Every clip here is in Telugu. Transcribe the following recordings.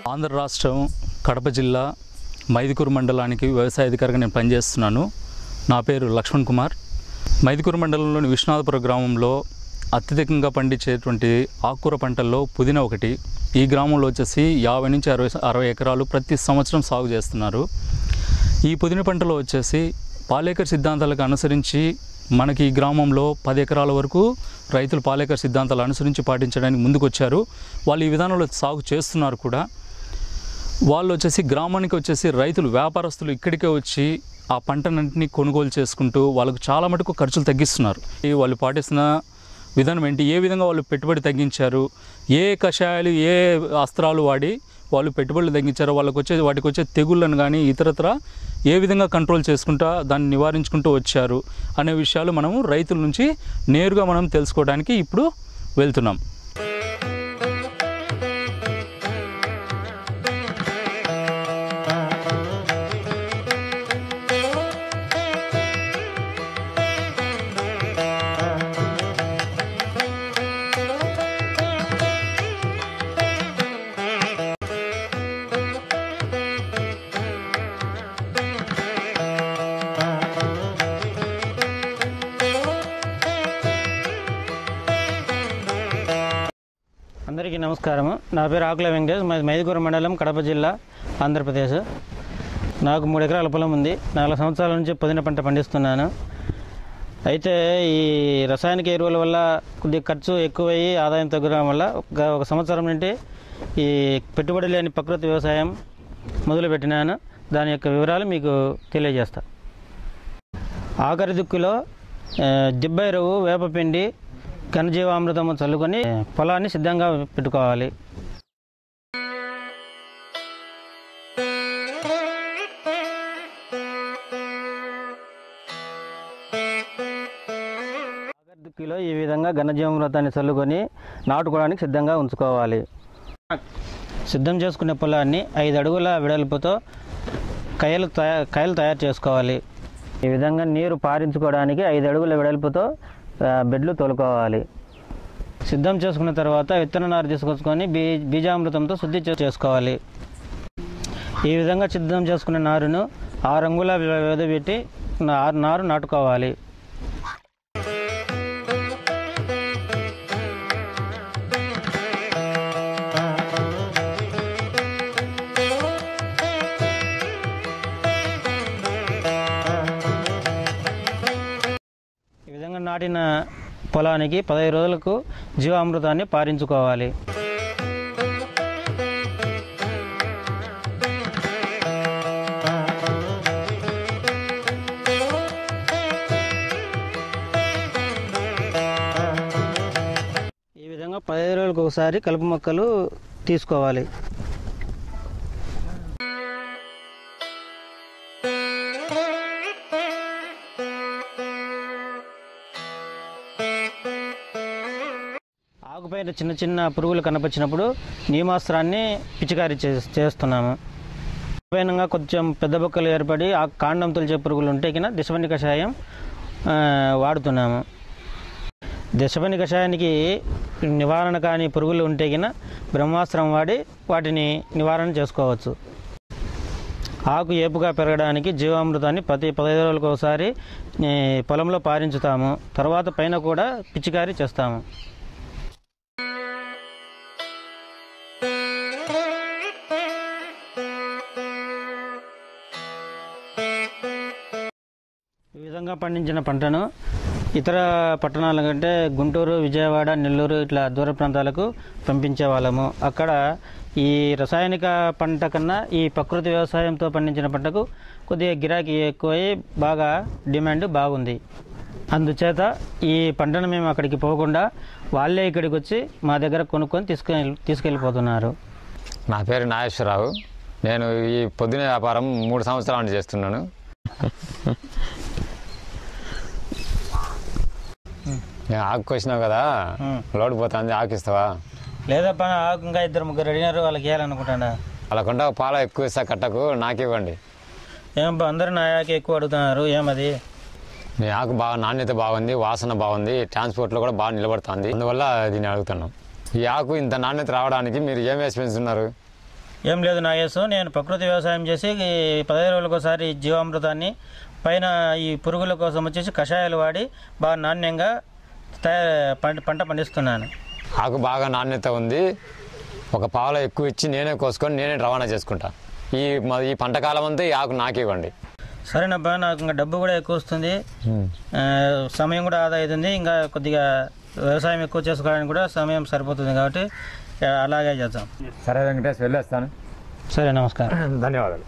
ఆంధ్ర రాష్ట్రం కడప జిల్లా మైదుకూరు మండలానికి వ్యవసాయ అధికారిగా నేను పనిచేస్తున్నాను నా పేరు లక్ష్మణ్ కుమార్ మైదుకూరు మండలంలోని విశ్వనాథపురం గ్రామంలో అత్యధికంగా పండించేటువంటి ఆకుకూర పంటల్లో పుదీనా ఒకటి ఈ గ్రామంలో వచ్చేసి యాభై నుంచి అరవై అరవై ఎకరాలు ప్రతి సంవత్సరం సాగు చేస్తున్నారు ఈ పుదీన పంటలో వచ్చేసి పాలేకర్ సిద్ధాంతాలకు అనుసరించి మనకి ఈ గ్రామంలో పది ఎకరాల వరకు రైతులు పాలేకర్ సిద్ధాంతాలు అనుసరించి పాటించడానికి ముందుకొచ్చారు వాళ్ళు ఈ విధానంలో సాగు చేస్తున్నారు కూడా వాళ్ళు వచ్చేసి గ్రామానికి వచ్చేసి రైతులు వ్యాపారస్తులు ఇక్కడికే వచ్చి ఆ పంటనంటిని కొనుగోలు చేసుకుంటూ వాళ్ళకు చాలా మటుకు ఖర్చులు తగ్గిస్తున్నారు ఈ వాళ్ళు పాటిస్తున్న విధానం ఏంటి ఏ విధంగా వాళ్ళు పెట్టుబడి తగ్గించారు ఏ కషాయాలు ఏ అస్త్రాలు వాడి వాళ్ళు పెట్టుబడులు తగ్గించారో వాళ్ళకి వచ్చే వాటికి వచ్చే తెగుళ్ళను కానీ ఇతరత్ర ఏ విధంగా కంట్రోల్ చేసుకుంటా దాన్ని నివారించుకుంటూ వచ్చారు అనే విషయాలు మనము రైతుల నుంచి నేరుగా మనం తెలుసుకోవడానికి ఇప్పుడు వెళ్తున్నాం అందరికీ నమస్కారము నా పేరు ఆకుల వెంకటేష్ మాది మైదుకూరు మండలం కడప జిల్లా ఆంధ్రప్రదేశ్ నాకు మూడు ఎకరాల పొలం ఉంది నాలుగు సంవత్సరాల నుంచి పుదీన పంట పండిస్తున్నాను అయితే ఈ రసాయనిక ఎరువుల వల్ల కొద్దిగా ఖర్చు ఎక్కువయ్యి ఆదాయం తగ్గడం వల్ల ఒక ఒక సంవత్సరం నుండి ఈ పెట్టుబడి లేని ప్రకృతి వ్యవసాయం మొదలుపెట్టినాను దాని యొక్క వివరాలు మీకు తెలియజేస్తా ఆఖరి దుక్కులో ఆ, దిబ్బ ఎరువు వేపపిండి ఘనజీవామృతము చల్లుకొని పొలాన్ని సిద్ధంగా పెట్టుకోవాలి ఆఖరి దుక్కిలో ఈ విధంగా ఘనజీవామృతాన్ని చల్లుకొని నాటుకోవడానికి సిద్ధంగా ఉంచుకోవాలి సిద్ధం చేసుకునే పొలాన్ని ఐదు అడుగుల వెడల్పుతో కయలు తయా కయలు తయారు చేసుకోవాలి ఈ విధంగా నీరు పారించుకోవడానికి ఐదు అడుగుల వెడల్పుతో ఆ, బెడ్లు తోలుకోవాలి సిద్ధం చేసుకున్న తర్వాత విత్తన నారు తీసుకొచ్చుకొని బీ బీజామృతంతో శుద్ధి చే- చేసుకోవాలి ఈ విధంగా సిద్ధం చేసుకున్న నారును ఆరు అంగుళ వ్యవధి పెట్టి నా- నారు నాటుకోవాలి ఈ విధంగా నాటిన పొలానికి పదహైదు రోజులకు జీవామృతాన్ని పారించుకోవాలి ఈ విధంగా పదహైదు రోజులకు ఒకసారి కలుపు మొక్కలు తీసుకోవాలి ఆకుపైన చిన్న చిన్న పురుగులు కనిపించినప్పుడు నీమాస్త్రాన్ని పిచికారీ చే చేస్తున్నాము పైనంగా కొంచెం పెద్ద బొక్కలు ఏర్పడి ఆ కాండం తొలిచే పురుగులు ఉంటే కింద దిశపని కషాయం ఆ, వాడుతున్నాము దిశపని కషాయానికి నివారణ కాని పురుగులు ఉంటే కింద బ్రహ్మాస్త్రం వాడి వాటిని నివారణ చేసుకోవచ్చు ఆకు ఏపుగా పెరగడానికి జీవామృతాన్ని ప్రతి పదహైదు రోజులకు ఒకసారి ఈ, పొలంలో పారించుతాము తర్వాత పైన కూడా పిచికారీ చేస్తాము ఈ విధంగా పండించిన పంటను ఇతర పట్టణాల కంటే గుంటూరు విజయవాడ నెల్లూరు ఇట్లా దూర ప్రాంతాలకు పంపించే వాళ్ళము అక్కడ ఈ రసాయనిక పంట కన్నా ఈ ప్రకృతి వ్యవసాయంతో పండించిన పంటకు కొద్దిగా గిరాకీ ఎక్కువై బాగా డిమాండ్ బాగుంది అందుచేత ఈ పంటను మేము అక్కడికి పోకుండా వాళ్ళే ఇక్కడికి వచ్చి మా దగ్గర కొనుక్కొని తీసుకెళ్ళి తీసుకెళ్ళిపోతున్నారు నా పేరు నాగేశ్వరరావు నేను ఈ పొద్దున వ్యాపారం మూడు సంవత్సరాల నుంచి చేస్తున్నాను నేను ఆకు వచ్చినావు కదా ఉం. లోడ్ పోతుంది ఆకు ఇస్తావా లేదప్పా ఆకు ఇంకా ఇద్దరు ముగ్గురు అడిగినారు వాళ్ళకి వేయాలనుకుంటాడా వాళ్ళకుండా పాల ఎక్కువ ఇస్తా కట్టకు నాకు ఇవ్వండి ఏం బా, అందరూ నా ఆకే ఎక్కువ అడుగుతున్నారు ఏమది మీ ఆకు బాగా నాణ్యత బాగుంది వాసన బాగుంది ట్రాన్స్పోర్ట్లో కూడా బాగా నిలబడుతుంది అందువల్ల దీన్ని అడుగుతున్నాం ఈ ఆకు ఇంత నాణ్యత రావడానికి మీరు ఏం వేసి పెంచుతున్నారు ఏం లేదు నాగేశ్ నేను ప్రకృతి వ్యవసాయం చేసి ఈ పదహైదు రోజులకు ఒకసారి జీవామృతాన్ని పైన ఈ పురుగుల కోసం వచ్చేసి కషాయాలు వాడి బాగా నాణ్యంగా తయారు పంట పంట పండిస్తున్నాను ఆకు బాగా నాణ్యత ఉంది ఒక పావులో ఎక్కువ ఇచ్చి నేనే కోసుకొని నేనే రవాణా చేసుకుంటా ఈ మ- ఈ పంట కాలం అంతా ఈ ఆకు నాకే ఇవ్వండి సరేనబ్బా నాకు ఇంకా డబ్బు కూడా ఎక్కువ వస్తుంది ఆ, సమయం కూడా ఆదా అవుతుంది ఇంకా కొద్దిగా వ్యవసాయం ఎక్కువ చేసుకోవడానికి కూడా సమయం సరిపోతుంది కాబట్టి ఆ, అలాగే చేద్దాం సరే వెంకటేష్ వెళ్ళేస్తాను సరే నమస్కారం ధన్యవాదాలు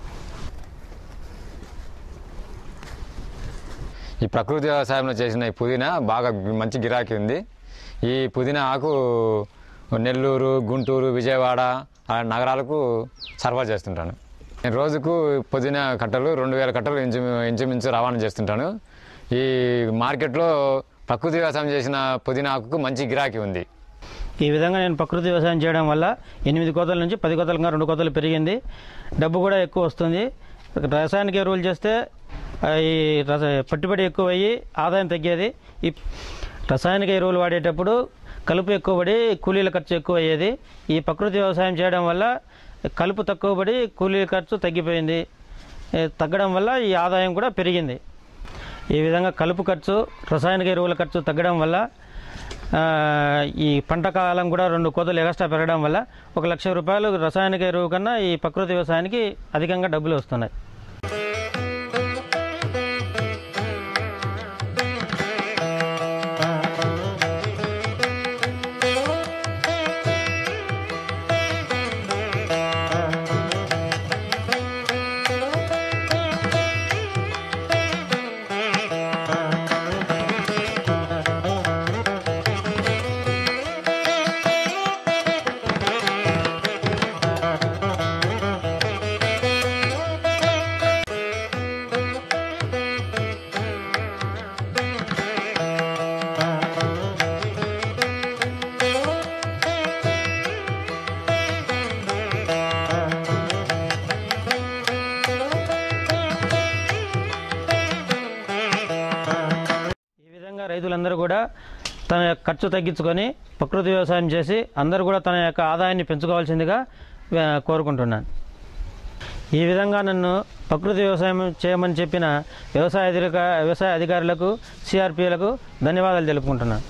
ఈ ప్రకృతి వ్యవసాయంలో చేసిన ఈ పుదీనా బాగా మంచి గిరాకీ ఉంది ఈ పుదీనా ఆకు నెల్లూరు గుంటూరు విజయవాడ ఆ నగరాలకు సరఫరా చేస్తుంటాను నేను రోజుకు పుదీనా కట్టలు రెండు వేల కట్టలు ఇంచు ఇంచుమించు రవాణా చేస్తుంటాను ఈ మార్కెట్లో ప్రకృతి వ్యవసాయం చేసిన పుదీనా ఆకుకు మంచి గిరాకీ ఉంది ఈ విధంగా నేను ప్రకృతి వ్యవసాయం చేయడం వల్ల ఎనిమిది కోతల నుంచి పది కోతలుగా రెండు కోతలు పెరిగింది డబ్బు కూడా ఎక్కువ వస్తుంది రసాయనిక ఎరువులు చేస్తే ఆ, ఈ రస పెట్టుబడి ఎక్కువ అయ్యి ఆదాయం తగ్గేది ఈ రసాయనిక ఎరువులు వాడేటప్పుడు కలుపు ఎక్కువ పడి కూలీల ఖర్చు ఎక్కువ అయ్యేది ఈ ప్రకృతి వ్యవసాయం చేయడం వల్ల కలుపు తక్కువ పడి కూలీల ఖర్చు తగ్గిపోయింది ఏ, తగ్గడం వల్ల ఈ ఆదాయం కూడా పెరిగింది ఈ విధంగా కలుపు ఖర్చు రసాయనిక ఎరువుల ఖర్చు తగ్గడం వల్ల ఆ, ఈ పంట కాలం కూడా రెండు కోతలు ఎక్స్ట్రా పెరగడం వల్ల ఒక లక్ష రూపాయలు రసాయనిక ఎరువు కన్నా ఈ ప్రకృతి వ్యవసాయానికి అధికంగా డబ్బులు వస్తున్నాయి ఈ విధంగా రైతులందరూ కూడా తన యొక్క ఖర్చు తగ్గించుకొని ప్రకృతి వ్యవసాయం చేసి అందరూ కూడా తన యొక్క ఆదాయాన్ని పెంచుకోవాల్సిందిగా ఆ, కోరుకుంటున్నాను ఈ విధంగా నన్ను ప్రకృతి వ్యవసాయం చేయమని చెప్పిన వ్యవసాయ అధిక వ్యవసాయ అధికారులకు సిఆర్పిలకు ధన్యవాదాలు తెలుపుకుంటున్నాను